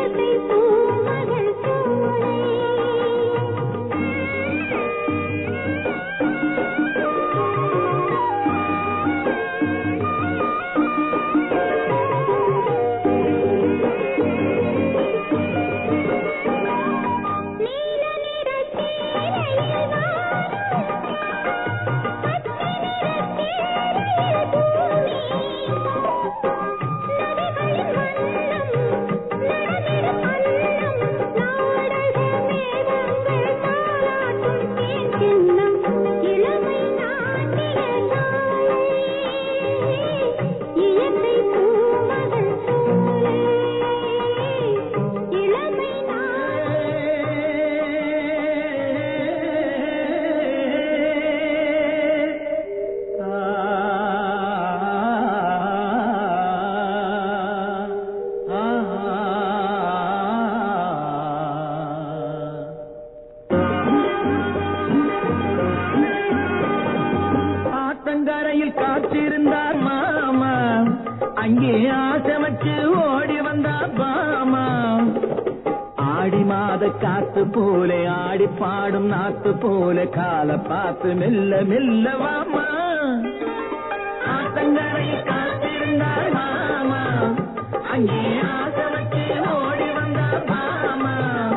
இயற்கை பூமகள் சோலை நீல நிற சேலையில் வானம் பச்சை நிற சேலையில் பூமி நதிகளின் வண்ணம் நடமிடும் அன்னம் நாடக மேகங்கள் தாலாட்டும் தேன் சின்னம் இளமை நாட்டிய நாளை இயற்கை பூமகள் சோலை இளமை ஆத்தங்கரையில் காத்திருந்தார் மாமா அங்கே ஆசை வச்சு ஓடி வந்தார் பாமா ஆடி மாத காத்து போல ஆடி பாடும் நாத்து போல கால பார்த்து மெல்ல மெல்ல வாமா ஆத்தங்கரையில் காத்திருந்தார் மாமா அங்கே ஆசை வச்சு ஓடி வந்தார் பாமா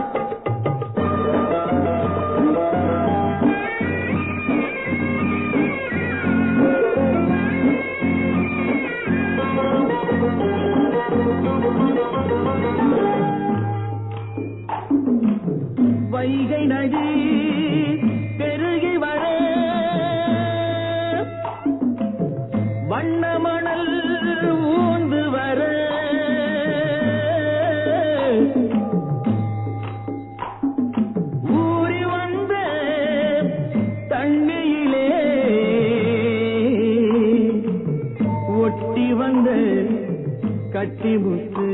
வைகை நதி பெருகி வர வண்ண மணல் ஊந்து வர ஊறி வந்த தண்ணியிலே ஒட்டி வந்த கட்டிமுத்து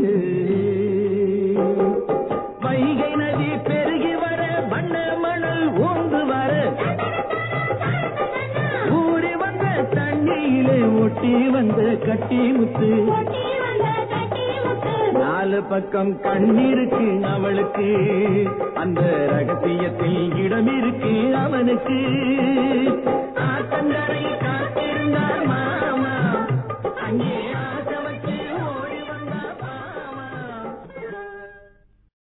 வைகை நதி பெருகி வர வண்ண மணல் ஊந்து வர ஊறி வந்த தண்ணியிலே ஒட்டி வந்த கட்டிமுத்து ஒட்டி வந்த கட்டி முத்து நாலு பக்கம் கண்ணிருக்கு அவளுக்கு அந்த ரகசியத்தில் இடம் இருக்கு அவனுக்கு ஆத்தங்கரை